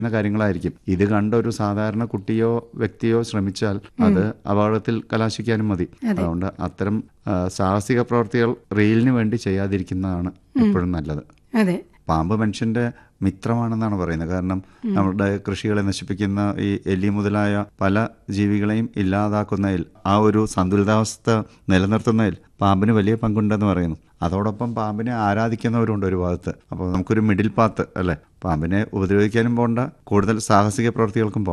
എന്ന കാര്യങ്ങളായിരിക്കും ഇത് കണ്ട ഒരു സാധാരണ കുട്ടിയോ വ്യക്തിയോ ശ്രമിച്ചാൽ അത് അപകടത്തിൽ കലാശിക്കാനും മതി അതുകൊണ്ട് അത്തരം ആ, സാഹസിക പ്രവർത്തികൾ റീലിന് വേണ്ടി ചെയ്യാതിരിക്കുന്നതാണ് എപ്പോഴും നല്ലത് അതെ പാമ്പ് മനുഷ്യന്റെ മിത്രമാണെന്നാണ് പറയുന്നത് കാരണം നമ്മുടെ കൃഷികളെ നശിപ്പിക്കുന്ന ഈ എലി മുതലായ പല ജീവികളെയും ഇല്ലാതാക്കുന്നതിൽ ആ ഒരു സന്തുലിതാവസ്ഥ നിലനിർത്തുന്നതിൽ പാമ്പിന് വലിയ പങ്കുണ്ടെന്ന് പറയുന്നു അതോടൊപ്പം പാമ്പിനെ ആരാധിക്കുന്നവരുണ്ട് ഒരു ഭാഗത്ത് അപ്പോൾ നമുക്കൊരു മിഡിൽ പാത്ത് അല്ലേ പാമ്പിനെ ഉപദ്രവിക്കാനും പോണ്ട കൂടുതൽ സാഹസിക പ്രവർത്തികൾക്കും പോകണ്ട